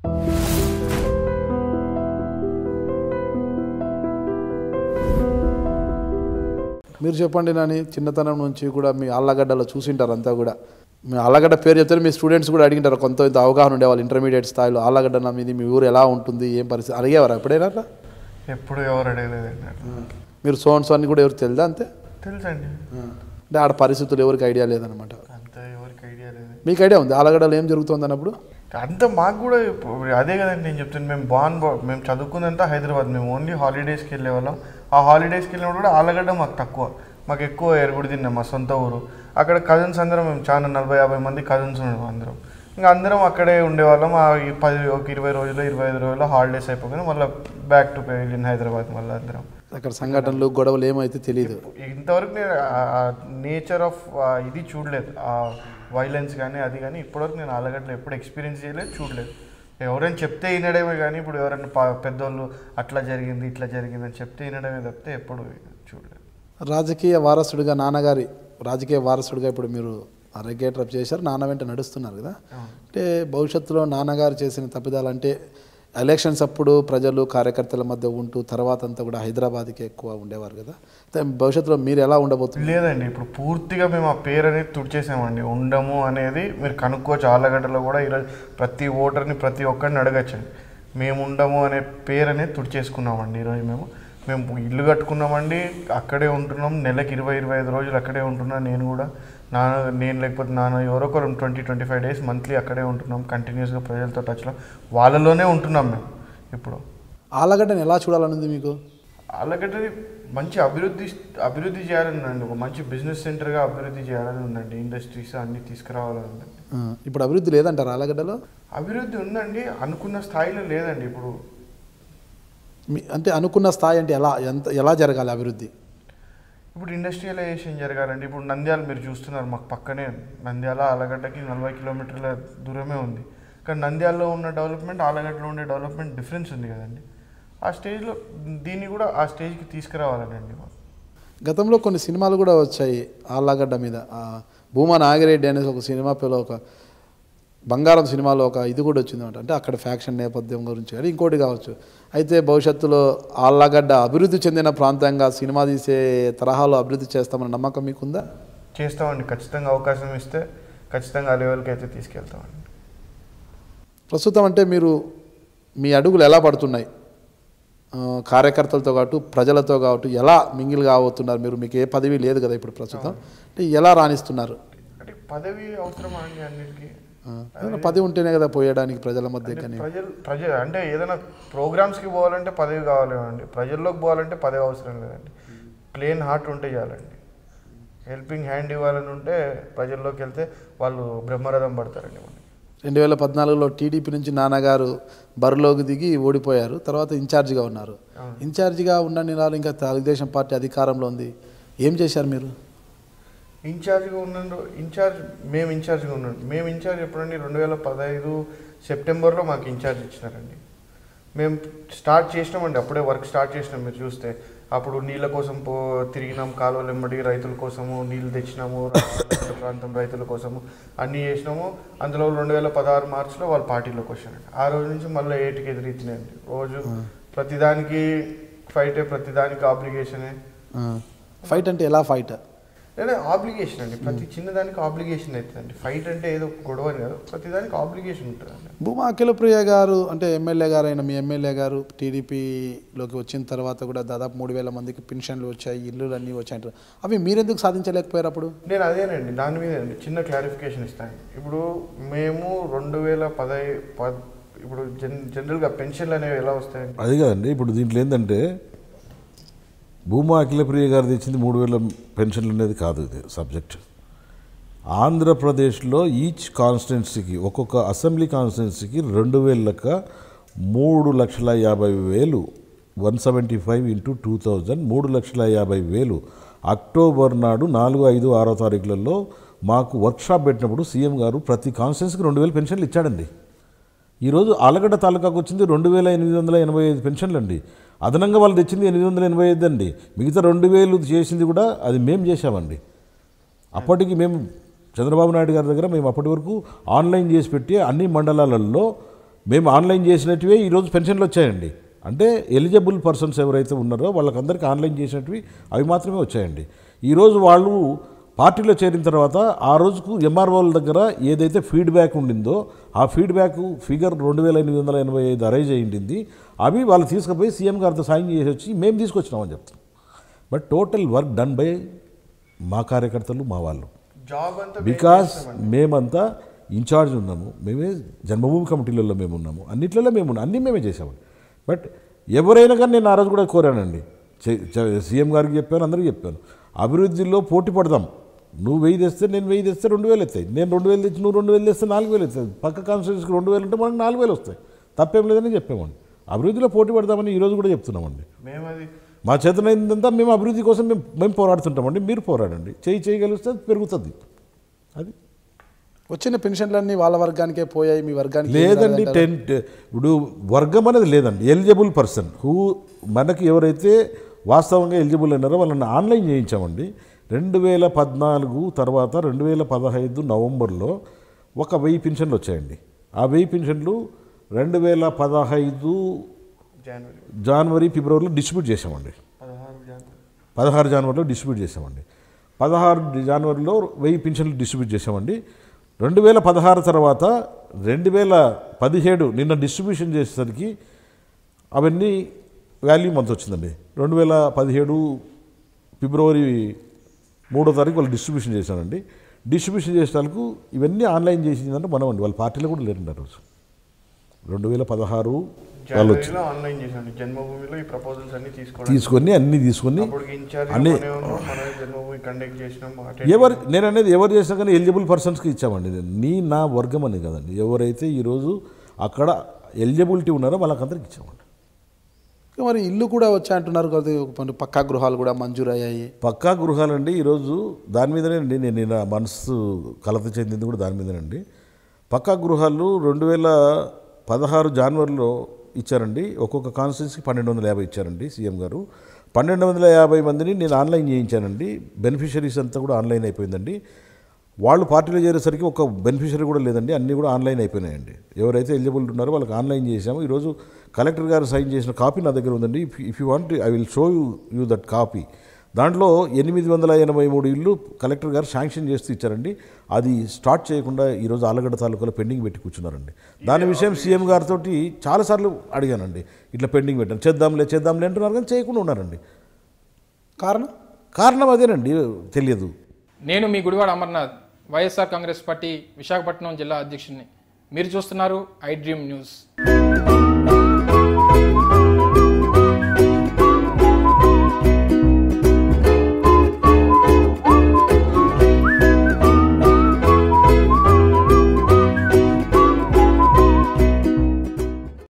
మీరు చెప్పండి నాని చిన్నతనం నుంచి కూడా మీ ఆళ్ళగడ్డలో చూసింటారు అంతా కూడా మీ ఆళ్ళగడ్డ పేరు చెప్తే మీ స్టూడెంట్స్ కూడా అడిగింటారు కొంత ఇంత అవగాహన ఉండేవాళ్ళు ఇంటర్మీడియట్ స్థాయిలో ఆళ్ళగడ్డ నా మీది మీ ఊరు ఎలా ఉంటుంది ఏం పరిస్థితి అడిగేవారు ఎప్పుడైనా అట్లా ఎప్పుడు ఎవరు అడగలేదండి అట్లా. మీరు సోన్ సో అని కూడా ఎవరు తెలియదా అంతే తెలుసండి అంటే ఆడ పరిస్థితులు ఎవరికి ఐడియా లేదనమాట అంత ఎవరికి ఐడియా లేదు మీకు ఐడియా ఉంది ఆలగడ్డలో ఏం జరుగుతుంది అన్నప్పుడు అంత మాకు కూడా ఇప్పుడు అదే కదండి నేను చెప్తాను మేము బాన్ మేము చదువుకున్నంత హైదరాబాద్ మేము ఓన్లీ హాలిడేస్కి వెళ్ళే వాళ్ళం ఆ హాలిడేస్కి వెళ్ళినప్పుడు కూడా ఆలగడ్డ మాకు తక్కువ మాకు ఎక్కువ ఎరుగుడు తిన్నాం మా సొంత ఊరు అక్కడ కజిన్స్ అందరం మేము చాలా నలభై యాభై మంది కజిన్స్ ఉన్నాం అందరం ఇంకా అందరం అక్కడే ఉండేవాళ్ళం ఆ ఈ పది ఒక ఇరవై రోజులు ఇరవై ఐదు రోజులు హాలిడేస్ అయిపోగానే మళ్ళీ బ్యాక్ టు వెళ్ళిన హైదరాబాద్ మళ్ళీ అందరం అక్కడ సంఘటనలు గొడవలు ఏమైతే తెలియదు ఇంతవరకు నేను నేచర్ ఆఫ్ ఇది చూడలేదు ఆ వైలెన్స్ కానీ అది కానీ ఇప్పటివరకు నేను ఆలగడ్డలో ఎప్పుడు ఎక్స్పీరియన్స్ చేయలేదు చూడలేదు ఎవరైనా చెప్తే వినడమే కానీ ఇప్పుడు ఎవరైనా పా- పెద్దోళ్ళు అట్లా జరిగింది ఇట్లా జరిగింది అని చెప్తే వినడమే తప్పితే ఎప్పుడు చూడలేదు రాజకీయ వారసుడిగా నాన్నగారి రాజకీయ వారసుడిగా ఇప్పుడు మీరు అరగేటర్ చేశారు నాన్న వెంట నడుస్తున్నారు కదా అంటే భవిష్యత్తులో నాన్నగారు చేసిన తప్పిదాలు అంటే ఎలక్షన్స్ అప్పుడు ప్రజలు కార్యకర్తల మధ్య ఉంటూ తర్వాత అంతా కూడా హైదరాబాద్కి ఎక్కువ ఉండేవారు కదా అయితే భవిష్యత్తులో మీరు ఎలా ఉండబోతున్నారు లేదండి ఇప్పుడు పూర్తిగా మేము ఆ పేరు అనేది తుడిచేసామండి ఉండము అనేది మీరు కనుక్కోవచ్చు ఆలగడ్డలో కూడా ఈరోజు ప్రతి ఓటర్ని ప్రతి ఒక్కరిని అడగచ్చండి మేము ఉండము అనే పేరు అనేది తుడిచేసుకున్నామండి ఈరోజు మేము మేము ఇల్లు కట్టుకున్నామండి అక్కడే ఉంటున్నాం నెలకి ఇరవై ఇరవై ఐదు రోజులు అక్కడే ఉంటున్నా నేను కూడా నాన్న నేను లేకపోతే నాన్న ఎవరో ఒకరు twenty twenty five days monthly అక్కడే ఉంటున్నాం కంటిన్యూస్గా ప్రజలతో టచ్లో వాళ్ళలోనే ఉంటున్నాం మేము ఇప్పుడు ఆలగడ్డని ఎలా చూడాలనుంది మీకు ఆలగడ్డని మంచి అభివృద్ధి అభివృద్ధి చేయాలని ఉందండి ఒక మంచి బిజినెస్ సెంటర్గా అభివృద్ధి చేయాలని ఉందండి ఇండస్ట్రీస్ అన్ని తీసుకురావాలని ఉందండి ఆ, ఇప్పుడు అభివృద్ధి లేదంటారు ఆలగడ్డలో అభివృద్ధి ఉందండి అనుకున్న స్థాయిలో లేదండి ఇప్పుడు మీ అంటే అనుకున్న స్థాయి అంటే ఎలా ఎంత ఎలా జరగాలి అభివృద్ధి ఇప్పుడు ఇండస్ట్రియలైజేషన్ జరగాలండి ఇప్పుడు నంద్యాల మీరు చూస్తున్నారు మాకు పక్కనే నంద్యాల ఆలగడ్డకి నలభై కిలోమీటర్ల దూరమే ఉంది కానీ నంద్యాలలో ఉన్న డెవలప్మెంట్ ఆలగడ్డలో ఉండే డెవలప్మెంట్ డిఫరెన్స్ ఉంది కదండి ఆ స్టేజ్లో దీన్ని కూడా ఆ స్టేజ్కి తీసుకురావాలనండి మాకు గతంలో కొన్ని సినిమాలు కూడా వచ్చాయి ఆళ్ళగడ్డ మీద ఆ భూమా నాగిరెడ్డి అనేసి ఒక సినిమా పేరు ఒక బంగారం సినిమాలో ఒక ఇది కూడా వచ్చిందన్నమాట అంటే అక్కడ ఫ్యాక్షన్ నేపథ్యం గురించి కానీ ఇంకోటి కావచ్చు అయితే భవిష్యత్తులో ఆళ్ళగడ్డ అభివృద్ధి చెందిన ప్రాంతంగా సినిమా తీసే తరహాలో అభివృద్ధి చేస్తామన్న నమ్మకం మీకుందా చేస్తామండి ఖచ్చితంగా అవకాశం ఇస్తే ఖచ్చితంగా ఆ లెవెల్కి అయితే తీసుకెళ్తామండి ప్రస్తుతం అంటే మీరు మీ అడుగులు ఎలా పడుతున్నాయి ఆ, కార్యకర్తలతో కావచ్చు ప్రజలతో కావచ్చు ఎలా మింగిల్ కాబోతున్నారు మీరు మీకు ఏ పదవి లేదు కదా ఇప్పుడు ప్రస్తుతం అంటే ఎలా రాణిస్తున్నారు అంటే పదవి అవసరమా అండి అన్నిటికీ ఆ, ఏదైనా పదవి ఉంటేనే కదా పోయడానికి ప్రజల మధ్య కానీ ప్రజలు ప్రజ అంటే ఏదైనా ప్రోగ్రామ్స్కి పోవాలంటే పదవి కావాలేమండి ప్రజల్లోకి పోవాలంటే పదవి అవసరం లేదండి ప్లేన్ హార్ట్ ఉంటే చాలండి హెల్పింగ్ హ్యాండ్ ఇవ్వాలని ఉంటే ప్రజల్లోకి వెళ్తే వాళ్ళు బ్రహ్మరథం పడతారండి మనకి రెండు వేల పద్నాలుగులో టీడీపీ నుంచి నాన్నగారు బరిలోకి దిగి ఓడిపోయారు తర్వాత ఇన్ఛార్జిగా ఉన్నారు ఇన్ఛార్జిగా ఉన్న నెలలు ఇంకా తెలుగుదేశం పార్టీ అధికారంలో ఉంది ఏం చేశారు మీరు ఇన్ఛార్జ్గా ఉన్నాడు ఇన్ఛార్జ్ మేము ఇన్ఛార్జ్గా ఉన్నాం మేము ఇన్ఛార్జ్ ఎప్పుడండి రెండు వేల పదహైదు సెప్టెంబర్లో మాకు ఇన్ఛార్జ్ ఇచ్చినారండి మేము స్టార్ట్ చేసినామండి అప్పుడే వర్క్ స్టార్ట్ చేసినాం మీరు చూస్తే అప్పుడు నీళ్ళ కోసం పో తిరిగినాం కాలువలు వెంబడి రైతుల కోసము నీళ్ళు తెచ్చినాము రాష్ట్ర ప్రాంతం రైతుల కోసము అన్నీ చేసినాము అందులో రెండు వేల పదహారు మార్చిలో వాళ్ళ పార్టీలోకి వచ్చానండి ఆ రోజు నుంచి మళ్ళీ ఏటికి ఎదురెత్తినాయండి రోజు ప్రతిదానికి ఫైటే ప్రతిదానికి ఆబ్లిగేషనే ఆ, ఫైట్ అంటే ఎలా ఫైట్ లేదా ఆబ్లిగేషన్ అండి ప్రతి చిన్నదానికి ఆబ్లిగేషన్ అవుతుందండి ఫైట్ అంటే ఏదో గొడవ అని కాదు ప్రతి దానికి ఆబ్లిగేషన్ ఉంటుందండి భూమా అఖిలప్రియ గారు అంటే ఎమ్మెల్యే గారు అయిన మీ ఎమ్మెల్యే గారు టీడీపీలోకి వచ్చిన తర్వాత కూడా దాదాపు మూడు వేల మందికి పెన్షన్లు వచ్చాయి ఇల్లులు అన్నీ వచ్చాయి అంటారు అవి మీరెందుకు సాధించలేకపోయారు అప్పుడు నేను అదేనండి దాని మీద అండి చిన్న క్లారిఫికేషన్ ఇస్తాను ఇప్పుడు మేము రెండు వేల పదై పద్ ఇప్పుడు జన్ జనరల్గా పెన్షన్లు అనేవి ఎలా వస్తాయండి అది కాదండి ఇప్పుడు దీంట్లో ఏంటంటే భూమా అఖిలప్రియ గారు తెచ్చింది మూడు వేల పెన్షన్లు అనేది కాదు ఇది సబ్జెక్ట్ ఆంధ్రప్రదేశ్లో ఈచ్ కాన్స్టిట్యున్సీకి ఒక్కొక్క అసెంబ్లీ కాన్స్టిట్యున్సీకి రెండు వేల లెక్క మూడు లక్షల యాభై వేలు one seventy five into two thousand మూడు లక్షల యాభై వేలు అక్టోబర్ నాడు నాలుగు ఐదు ఆరో తారీఖులలో మాకు వర్క్షాప్ పెట్టినప్పుడు సీఎం గారు ప్రతి కాన్స్టిట్యున్సీకి రెండు వేల పెన్షన్లు ఇచ్చాడండి ఈరోజు ఆలగడ్డ తాలూకాకు వచ్చింది రెండు వేల ఎనిమిది వందల ఎనభై ఐదు పెన్షన్లు అండి అదనంగా వాళ్ళు తెచ్చింది ఎనిమిది వందల ఎనభై ఐదు అండి మిగతా రెండు వేలు చేసింది కూడా అది మేము చేశామండి అప్పటికి మేము చంద్రబాబు నాయుడు గారి దగ్గర మేము అప్పటి వరకు ఆన్లైన్ చేసి పెట్టి అన్ని మండలాలలో మేము ఆన్లైన్ చేసినట్టువే ఈరోజు పెన్షన్లు వచ్చాయండి అంటే ఎలిజిబుల్ పర్సన్స్ ఎవరైతే ఉన్నారో వాళ్ళకందరికీ ఆన్లైన్ చేసినట్టువి అవి మాత్రమే వచ్చాయండి ఈరోజు వాళ్ళు పార్టీలో చేరిన తర్వాత ఆ రోజుకు ఎంఆర్ఓల దగ్గర ఏదైతే ఫీడ్బ్యాక్ ఉండిందో ఆ ఫీడ్బ్యాక్ ఫిగర్ రెండు వేల ఎనిమిది వందల ఎనభై ఐదు అరైజ్ అయ్యింది అవి వాళ్ళు తీసుకుపోయి సీఎం గారితో సాయం చేసి వచ్చి మేము తీసుకొచ్చినామని చెప్తాం but total work done by మా కార్యకర్తలు మా వాళ్ళు జాబ్ అంతా బికాస్ మేమంతా ఇన్ఛార్జ్ ఉన్నాము మేమే జన్మభూమి కమిటీలలో మేము ఉన్నాము అన్నిట్లలో మేము ఉన్నాం అన్నీ మేమే చేసాము బట్ ఎవరైనా కానీ నేను ఆ రోజు కూడా కోరానండి చే- చే- సీఎం గారికి చెప్పాను అందరికీ చెప్పాను అభివృద్ధిలో పోటీ పడదాం నువ్వు వెయ్యి తెస్తే నేను వెయ్యి తెస్తే రెండు వేలు వస్తాయి నేను రెండు వేలు తెచ్చి నువ్వు రెండు వేలు తెస్తే నాలుగు వేలు వస్తాయి పక్క కాన్స్టిట్యూన్సీకి రెండు వేలు ఉంటే మనకు నాలుగు వేలు వస్తాయి తప్పేం లేదని చెప్పామండి అభివృద్ధిలో పోటీ పడదామని ఈరోజు కూడా చెప్తున్నామండి మేము అది మా చేతనైందంతా మేము అభివృద్ధి కోసం మేము మేము పోరాడుతుంటామండి మీరు పోరాడండి చేయి చేయగలిగితే పెరుగుతుంది అది వచ్చిన పెన్షన్లన్నీ వాళ్ళ వర్గానికే పోయాయి మీ వర్గానికి ఏం లేదండి రాలేదంటారా? టెన్ ఇప్పుడు వర్గం అనేది లేదండి ఎలిజిబుల్ పర్సన్ హూ మనకి ఎవరైతే వాస్తవంగా ఎలిజిబుల్ అయినారో వాళ్ళని ఆన్లైన్ చేయించామండి రెండు వేల పద్నాలుగు తర్వాత రెండు వేల పదహైదు నవంబర్లో ఒక వెయ్యి పెన్షన్లు వచ్చాయండి ఆ వెయ్యి పెన్షన్లు రెండు వేల పదహైదు జనవరి జనవరి ఫిబ్రవరిలో డిస్ట్రిబ్యూట్ చేసామండి పదహారు జనవరి పదహారు జనవరిలో డిస్ట్రిబ్యూట్ చేసామండి పదహారు జనవరిలో వెయ్యి పింఛన్లు డిస్ట్రిబ్యూట్ చేసామండి రెండు వేల పదహారు తర్వాత రెండు వేల పదిహేడు నిన్న డిస్ట్రిబ్యూషన్ చేసేసరికి అవన్నీ వాల్యూమ్ అంత వచ్చిందండి రెండు వేల పదిహేడు ఫిబ్రవరి మూడో తారీఖు వాళ్ళు డిస్ట్రిబ్యూషన్ చేశానండి డిస్ట్రిబ్యూషన్ చేసేందుకు ఇవన్నీ ఆన్లైన్ చేసిందంటే మనం అండి వాళ్ళ పార్టీలో కూడా లేరండి ఆ రోజు రెండు వేల పదహారు వాళ్ళు వచ్చి జనవరిలో ఆన్లైన్ చేసాం జన్మభూమిలో ఈ ప్రపోజల్స్ అన్ని తీసుకోవడం తీసుకొని అన్నీ తీసుకొని అప్పుడు ఇన్ఛార్జ్ అన్ని మనమే ఉన్నాం మనమే జన్మభూమి కండక్ట్ చేసినాం attend ఎవరు నేను అనేది ఎవరు చేసినా కానీ ఎలిజిబుల్ పర్సన్స్కి ఇచ్చామండి నేను. నీ నా వర్గం అని కదండి ఎవరైతే ఈరోజు అక్కడ ఎలిజిబిలిటీ ఉన్నారో వాళ్ళకందరికి ఇచ్చామండి ఇంకా మరి ఇల్లు కూడా వచ్చా అంటున్నారు కదా కొన్ని పక్కా గృహాలు కూడా మంజూరు అయ్యాయి పక్కా గృహాలండి ఈరోజు దాని మీదనే అండి నేను నా మనసు కలత చెందింది కూడా దాని మీదనండి పక్కా గృహాలు రెండు వేల పదహారు జనవరిలో ఇచ్చారండి ఒక్కొక్క కాన్స్టిట్యూన్సీకి పన్నెండు వందల యాభై ఇచ్చారండి సీఎం గారు పన్నెండు వందల యాభై మందిని నేను ఆన్లైన్ చేయించానండి బెనిఫిషరీస్ అంతా కూడా ఆన్లైన్ అయిపోయిందండి వాళ్ళు పార్టీలో చేరేసరికి ఒక బెనిఫిషరీ కూడా లేదండి అన్నీ కూడా ఆన్లైన్ అయిపోయినాయండి ఎవరైతే ఎలిజిబుల్ ఉన్నారో వాళ్ళకి ఆన్లైన్ చేసాము ఈరోజు కలెక్టర్ గారు సైన్ చేసిన కాపీ నా దగ్గర ఉందండి if if you want I will show you you that copy దాంట్లో ఎనిమిది వందల ఎనభై మూడు ఇల్లు కలెక్టర్ గారు శాంక్షన్ చేస్తూ ఇచ్చారండి అది స్టార్ట్ చేయకుండా ఈరోజు ఆలగడ్డ తాలూకాలో పెండింగ్ పెట్టి కూర్చున్నారండి దాని విషయం సీఎం గారితో చాలాసార్లు అడిగానండి ఇట్లా పెండింగ్ పెట్టాను చేద్దాంలే చేద్దాంలే అంటున్నారు కానీ చేయకుండా ఉన్నారండి కారణం కారణం అదేనండి తెలియదు నేను మీ గుడివాడ అమర్నాథ్ వైఎస్ఆర్ కాంగ్రెస్ పార్టీ విశాఖపట్నం జిల్లా అధ్యక్షుడిని మీరు చూస్తున్నారు ఐ డ్రీమ్ న్యూస్